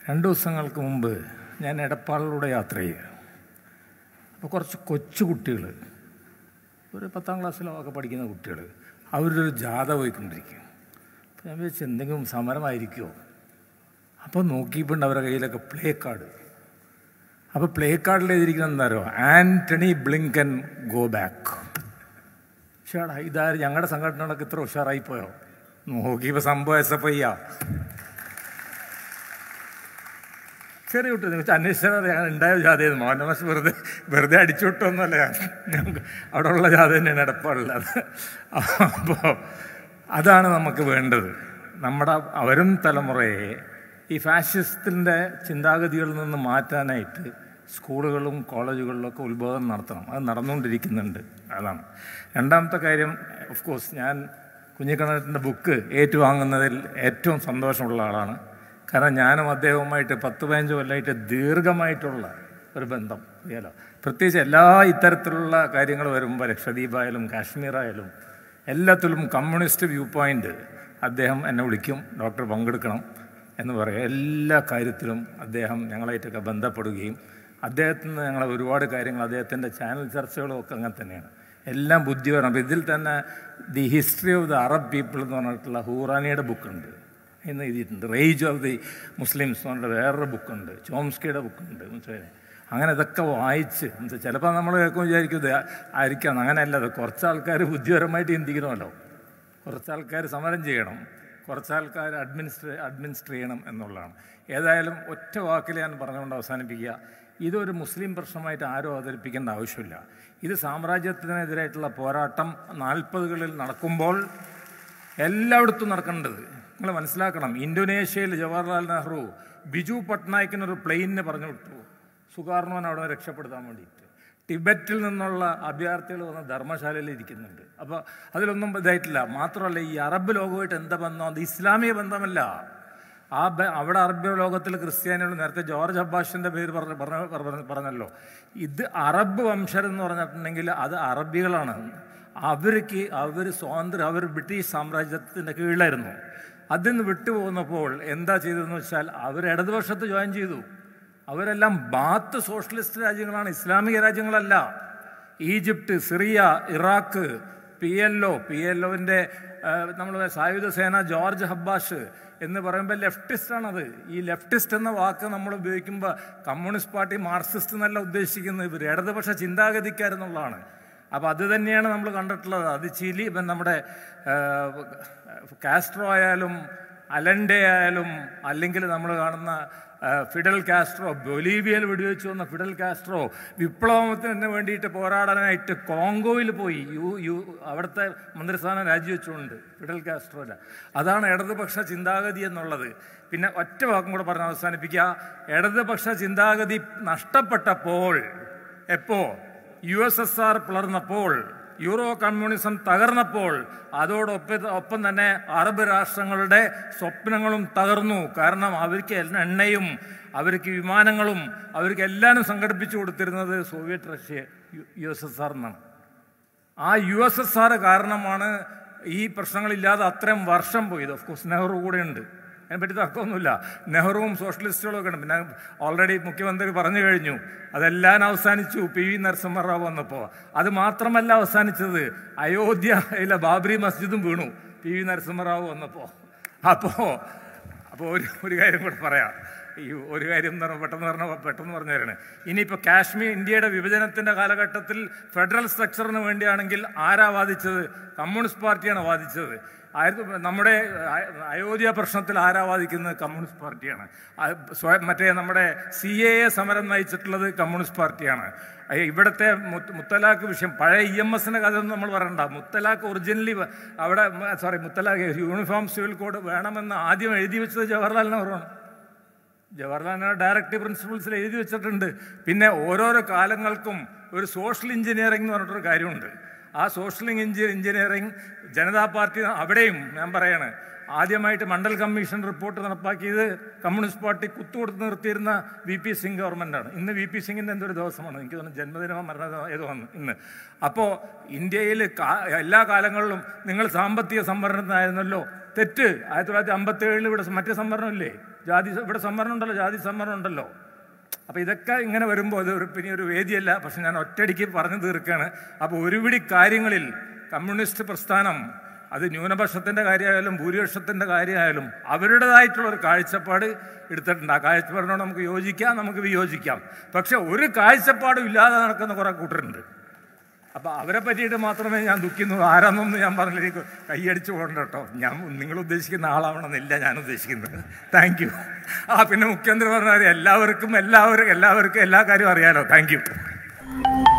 രണ്ട് ദിവസങ്ങൾക്ക് മുമ്പ് ഞാൻ എടപ്പാളിലൂടെ യാത്ര ചെയ്യുക അപ്പോൾ കുറച്ച് കൊച്ചു കുട്ടികൾ ഒരു പത്താം ക്ലാസ്സിലോ ഒക്കെ പഠിക്കുന്ന കുട്ടികൾ അവരുടെ ഒരു ജാഥ പോയിക്കൊണ്ടിരിക്കും അപ്പോൾ ഞാൻ വിചാരിച്ചു എന്തെങ്കിലും സമരമായിരിക്കുമോ അപ്പോൾ നോക്കിയപ്പോൾ അവരുടെ കയ്യിലൊക്കെ പ്ലേ കാർഡ് അപ്പോൾ പ്ലേ കാർഡിൽ എഴുതിയിരിക്കുന്നത് എന്താ അറിയോ ആൻ്റണി ബ്ലിങ്കൻ ഗോ ബാക്ക് ഷേടാ ഇതാര് ഞങ്ങളുടെ സംഘടനകളൊക്കെ ഇത്ര ഉഷാറായിപ്പോയോ നോക്കിയപ്പോൾ സംഭവം എസ് എഫ് ഐയാ ചെറിയ കുട്ടി നിങ്ങൾ അന്വേഷിച്ചാൽ ഞാൻ ഉണ്ടായ ജാഥയെന്ന് മോഹനമാസ് വെറുതെ വെറുതെ അടിച്ചു വിട്ടൊന്നുമല്ല ഞാൻ ഞങ്ങൾക്ക് അവിടെ ഉള്ള ജാഥ തന്നെയാണ് എടപ്പാടുള്ളത് അപ്പോൾ അതാണ് നമുക്ക് വേണ്ടത് നമ്മുടെ അവരും തലമുറയെ ഈ ഫാഷിസത്തിൻ്റെ ചിന്താഗതികളിൽ നിന്ന് മാറ്റാനായിട്ട് സ്കൂളുകളും കോളേജുകളിലൊക്കെ ഉത്ബോധനം നടത്തണം അത് നടന്നുകൊണ്ടിരിക്കുന്നുണ്ട് അതാണ് രണ്ടാമത്തെ കാര്യം ഓഫ് കോഴ്സ് ഞാൻ കുഞ്ഞിക്കണ്ണത്തിൻ്റെ ബുക്ക് ഏറ്റുവാങ്ങുന്നതിൽ ഏറ്റവും സന്തോഷമുള്ള ആളാണ് കാരണം ഞാനും അദ്ദേഹവുമായിട്ട് പത്ത് പതിനഞ്ച് കൊല്ലമായിട്ട് ദീർഘമായിട്ടുള്ള ഒരു ബന്ധം അറിയാലോ പ്രത്യേകിച്ച് എല്ലാ ഇത്തരത്തിലുള്ള കാര്യങ്ങൾ വരുമ്പോൾ ലക്ഷദ്വീപായാലും കാശ്മീരായാലും എല്ലാത്തിലും കമ്മ്യൂണിസ്റ്റ് വ്യൂ പോയിൻ്റ് അദ്ദേഹം എന്നെ വിളിക്കും ഡോക്ടർ പങ്കെടുക്കണം എന്ന് പറയും എല്ലാ കാര്യത്തിലും അദ്ദേഹം ഞങ്ങളായിട്ടൊക്കെ ബന്ധപ്പെടുകയും അദ്ദേഹത്തിൽ നിന്ന് ഞങ്ങൾ ഒരുപാട് കാര്യങ്ങൾ അദ്ദേഹത്തിൻ്റെ ചാനൽ ചർച്ചകളും ഒക്കെ അങ്ങനെ തന്നെയാണ് എല്ലാം ബുദ്ധിപരം അപ്പോൾ ഇതിൽ തന്നെ the history of the Arab people എന്ന് പറഞ്ഞിട്ടുള്ള ഹൂറാനിയുടെ ബുക്കുണ്ട് എന്ന് എഴുതിയിട്ടുണ്ട് റേജ് ഓഫ് ദി മുസ്ലിംസ് എന്ന് പറഞ്ഞിട്ട് വേറൊരു ബുക്കുണ്ട് ചോംസ്കിയുടെ ബുക്കുണ്ട് മനസ്സിലായി അങ്ങനെ ഇതൊക്കെ വായിച്ച് ചിലപ്പോൾ നമ്മൾ കേൾക്കുമ്പോൾ വിചാരിക്കും ഇത് ആയിരിക്കാം അങ്ങനെയല്ല അത് കുറച്ച് ആൾക്കാർ ബുദ്ധിപരമായിട്ട് ചിന്തിക്കണമല്ലോ കുറച്ച് ആൾക്കാർ സമരം ചെയ്യണം കുറച്ച് ആൾക്കാർ അഡ്മിനിസ്ട്രേ അഡ്മിനിസ്റ്റർ ചെയ്യണം എന്നുള്ളതാണ് ഏതായാലും ഒറ്റ വാക്കിൽ ഞാൻ പറഞ്ഞുകൊണ്ട് അവസാനിപ്പിക്കുക ഇതൊരു മുസ്ലിം പ്രശ്നമായിട്ട് ആരും അവതരിപ്പിക്കേണ്ട ആവശ്യമില്ല ഇത് സാമ്രാജ്യത്തിനെതിരായിട്ടുള്ള പോരാട്ടം നാൽപ്പതുകളിൽ നടക്കുമ്പോൾ എല്ലായിടത്തും നടക്കേണ്ടത് നിങ്ങൾ മനസ്സിലാക്കണം ഇന്തോനേഷ്യയിൽ ജവഹർലാൽ നെഹ്റു ബിജു പട്നായിക്കിനൊരു പ്ലെയിനിന് പറഞ്ഞു വിട്ടു സുകാർണോൻ അവിടെ രക്ഷപ്പെടുത്താൻ വേണ്ടിയിട്ട് ടിബറ്റിൽ നിന്നുള്ള അഭയാർത്ഥികൾ വന്ന് ധർമ്മശാലയിൽ ഇരിക്കുന്നുണ്ട് അപ്പോൾ അതിലൊന്നും ഇതായിട്ടില്ല മാത്രമല്ല ഈ അറബ് ലോകമായിട്ട് എന്താ ബന്ധം അത് ഇസ്ലാമിക ബന്ധമല്ല ആ അവിടെ അറബ് ലോകത്തിൽ ക്രിസ്ത്യാനികൾ നേരത്തെ ജോർജ് അബ്ബാഷിൻ്റെ പേര് പറഞ്ഞ പറഞ്ഞ പറഞ്ഞല്ലോ ഇത് അറബ് വംശരെന്ന് പറഞ്ഞിട്ടുണ്ടെങ്കിൽ അത് അറബികളാണ് അവർക്ക് അവർ സ്വാതന്ത്ര്യം അവർ ബ്രിട്ടീഷ് സാമ്രാജ്യത്തിൻ്റെ കീഴിലായിരുന്നു അതിൽ നിന്ന് വിട്ടുപോകുന്നപ്പോൾ എന്താ ചെയ്തതെന്ന് വെച്ചാൽ അവർ ഇടതുപക്ഷത്ത് ജോയിൻ ചെയ്തു അവരെല്ലാം ബാത്ത് സോഷ്യലിസ്റ്റ് രാജ്യങ്ങളാണ് ഇസ്ലാമിക രാജ്യങ്ങളല്ല Egypt Syria Iraq P L O P L ഒവിൻ്റെ നമ്മൾ സായുധ സേന ജോർജ് ഹബ്ബാഷ് എന്ന് പറയുമ്പോൾ ലെഫ്റ്റിസ്റ്റാണത് ഈ ലെഫ്റ്റിസ്റ്റ് എന്ന വാക്ക് നമ്മൾ ഉപയോഗിക്കുമ്പോൾ കമ്മ്യൂണിസ്റ്റ് പാർട്ടി മാർക്സിസ്റ്റ് എന്നല്ല ഉദ്ദേശിക്കുന്നത് ഇവർ ഇടതുപക്ഷ ചിന്താഗതിക്കാരെന്നുള്ളതാണ് അപ്പോൾ അത് തന്നെയാണ് നമ്മൾ കണ്ടിട്ടുള്ളത് അത് ചിലി ഇപ്പം നമ്മുടെ കാസ്ട്രോ ആയാലും അലൻഡെ ആയാലും അല്ലെങ്കിൽ നമ്മൾ കാണുന്ന ഫിഡൽ കാസ്ട്രോ ബൊലീവിയയിൽ വെടിവെച്ച് വന്ന ഫിഡൽ കാസ്ട്രോ വിപ്ലവത്തിന് വേണ്ടിയിട്ട് പോരാടാനായിട്ട് കോങ്കോയിൽ പോയി യു യു അവിടുത്തെ മന്ത്രിസ്ഥാനം രാജിവെച്ചുകൊണ്ട് ഫിഡൽ കാസ്ട്രോല അതാണ് ഇടതുപക്ഷ ചിന്താഗതി എന്നുള്ളത് പിന്നെ ഒറ്റ വാക്കും കൂടെ പറഞ്ഞ് അവസാനിപ്പിക്കുക ഇടതുപക്ഷ ചിന്താഗതി നഷ്ടപ്പെട്ടപ്പോൾ എപ്പോ യു എസ് എസ് ആർ പിളർന്നപ്പോൾ യൂറോ കമ്മ്യൂണിസം തകർന്നപ്പോൾ അതോടൊപ്പം ഒപ്പം തന്നെ അറബ് രാഷ്ട്രങ്ങളുടെ സ്വപ്നങ്ങളും തകർന്നു കാരണം അവർക്ക് എണ്ണയും അവർക്ക് വിമാനങ്ങളും അവർക്ക് എല്ലാവരും സംഘടിപ്പിച്ചു കൊടുത്തിരുന്നത് Soviet Russia U S S R എന്നാണ് ആ യു എസ് എസ് ആർ കാരണമാണ് ഈ പ്രശ്നങ്ങളില്ലാതെ അത്രയും വർഷം പോയത് ഓഫ് കോഴ്സ് നെഹ്റു കൂടെ ഉണ്ട് അതിനെപ്പറ്റി തർക്കമൊന്നുമില്ല നെഹ്റുവും സോഷ്യലിസ്റ്റുകളും ഒക്കെ ഉണ്ട് പിന്നെ ഓൾറെഡി മുഖ്യമന്ത്രി പറഞ്ഞു കഴിഞ്ഞു അതെല്ലാം അവസാനിച്ചു പി വി നരസിംഹറാവ് വന്നപ്പോൾ അത് മാത്രമല്ല അവസാനിച്ചത് അയോധ്യയിലെ ബാബറി മസ്ജിദും വീണു പി വി നരസിംഹറാവ് വന്നപ്പോൾ അപ്പോൾ അപ്പോൾ ഒരു ഒരു കാര്യം കൂടെ പറയാം ഈ ഒരു കാര്യം എന്ന് പറഞ്ഞാൽ പെട്ടെന്ന് പറഞ്ഞാൽ പെട്ടെന്ന് പറഞ്ഞു തരാണ് ഇനിയിപ്പോൾ കാശ്മീർ ഇന്ത്യയുടെ വിഭജനത്തിൻ്റെ കാലഘട്ടത്തിൽ ഫെഡറൽ സ്ട്രക്ചറിന് വേണ്ടിയാണെങ്കിൽ ആരാ വാദിച്ചത് കമ്മ്യൂണിസ്റ്റ് പാർട്ടിയാണ് വാദിച്ചത് ആയിരത്തി നമ്മുടെ അയോധ്യ പ്രശ്നത്തിൽ ആരാ വാദിക്കുന്നത് കമ്മ്യൂണിസ്റ്റ് പാർട്ടിയാണ് മറ്റേ നമ്മുടെ സി എ എ സമരം നയിച്ചിട്ടുള്ളത് കമ്മ്യൂണിസ്റ്റ് പാർട്ടിയാണ് ഇവിടുത്തെ മുത്തലാഖ് വിഷയം പഴയ ഇ എം എസിൻ്റെ കഥ ഒന്നും നമ്മൾ പറയണ്ട മുത്തലാഖ് ഒറിജിനലി അവിടെ സോറി മുത്തലാഖ് യൂണിഫോം സിവിൽ കോഡ് വേണമെന്ന് ആദ്യം എഴുതി വെച്ചത് ജവഹർലാൽ നെഹ്റുവാണ് ജവഹർലാൽ നെഹ്റു ഡയറക്റ്റീവ് പ്രിൻസിപ്പിൾസിൽ എഴുതി വെച്ചിട്ടുണ്ട് പിന്നെ ഓരോരോ കാലങ്ങൾക്കും ഒരു സോഷ്യൽ എഞ്ചിനീയറിംഗ് എന്ന് പറഞ്ഞിട്ടൊരു കാര്യമുണ്ട് ആ സോഷ്യൽ എഞ്ചിനീയറിംഗ് ജനതാ പാർട്ടി അവിടെയും ഞാൻ പറയാണ് ആദ്യമായിട്ട് മണ്ഡൽ കമ്മീഷൻ റിപ്പോർട്ട് നടപ്പാക്കിയത് കമ്മ്യൂണിസ്റ്റ് പാർട്ടി കുത്തുകൊടുത്ത് നിർത്തിയിരുന്ന വി പി സിംഗ് ഗവൺമെൻറ്റാണ് ഇന്ന് വി പി സിംഗിൻ്റെ എന്തൊരു ദിവസമാണ് എനിക്ക് തോന്നുന്നു ജന്മദിനമോ മരണ ഏതോ ആണ് ഇന്ന് അപ്പോൾ ഇന്ത്യയിൽ എല്ലാ കാലങ്ങളിലും നിങ്ങൾ സാമ്പത്തിക സംവരണത്തിനായിരുന്നല്ലോ തെറ്റ് ആയിരത്തി തൊള്ളായിരത്തി അമ്പത്തി ഏഴിൽ ഇവിടെ മറ്റേ സംവരണമില്ലേ ജാതി ഇവിടെ സംവരണം ഉണ്ടല്ലോ ജാതി സംവരണം ഉണ്ടല്ലോ അപ്പോൾ ഇതൊക്കെ ഇങ്ങനെ വരുമ്പോൾ അത് ഒരു പിന്നെ ഒരു വേദിയല്ല പക്ഷെ ഞാൻ ഒറ്റയടിക്ക് പറഞ്ഞു തീർക്കുകയാണ് അപ്പോൾ ഒരുപിടി കാര്യങ്ങളിൽ കമ്മ്യൂണിസ്റ്റ് പ്രസ്ഥാനം അത് ന്യൂനപക്ഷത്തിൻ്റെ കാര്യമായാലും ഭൂരിപക്ഷത്തിൻ്റെ കാര്യമായാലും അവരുടേതായിട്ടുള്ള ഒരു കാഴ്ചപ്പാട് എടുത്തിട്ടുണ്ട് ആ കാഴ്ചപ്പാടിനോട് നമുക്ക് യോജിക്കാം നമുക്ക് വിയോജിക്കാം പക്ഷെ ഒരു കാഴ്ചപ്പാടും ഇല്ലാതെ നടക്കുന്ന കുറേ കൂട്ടരുണ്ട് അപ്പോൾ അവരെ പറ്റിയിട്ട് മാത്രമേ ഞാൻ ദുഃഖിക്കുന്നുള്ളൂ ആരാന്നൊന്നും ഞാൻ പറഞ്ഞില്ല എനിക്ക് കൈയടിച്ച് പോകണ്ട കേട്ടോ ഞാൻ നിങ്ങൾ ഉദ്ദേശിക്കുന്ന ആളാവണമെന്നില്ല ഞാൻ ഉദ്ദേശിക്കുന്നത് താങ്ക് യു ആ പിന്നെ മുഖ്യമന്ത്രി പറഞ്ഞ കാര്യം എല്ലാവർക്കും എല്ലാവർക്കും എല്ലാവർക്കും എല്ലാ കാര്യവും അറിയാലോ താങ്ക് യു